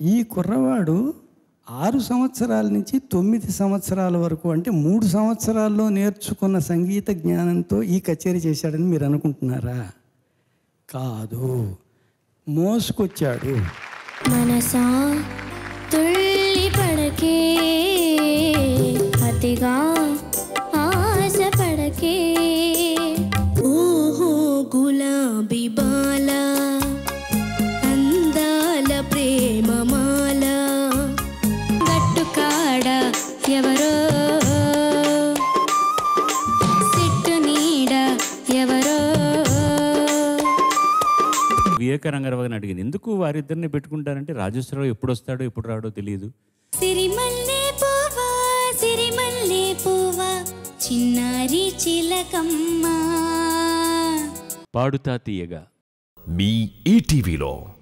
ఈ కుర్రవాడు ఆరు సంవత్సరాల నుంచి తొమ్మిది సంవత్సరాల వరకు అంటే మూడు సంవత్సరాల్లో నేర్చుకున్న సంగీత జ్ఞానంతో ఈ కచేరీ చేశాడని మీరు అనుకుంటున్నారా కాదు మోసుకొచ్చాడు మనసా తుళ్ళి పడకే అతిగా ఆశ పడకే ఓహో గులాబీ బాల అందాల ప్రేమమాల గట్టు కాడ ఎవరో సిట్టు నీడ ఎవరో వివేక రంగారావు గారిని అడిగింది ఎందుకు వారిద్దరిని పెట్టుకుంటారంటే రాజేశ్వరరావు ఎప్పుడు వస్తాడో ఎప్పుడు రాడో తెలియదు సిరిమల్లె పువ్వా సిరిమల్లె పువ్వా చిన్నారి చిలకమ్మ పాడుతా తీయగా మీ ఈటీవీలో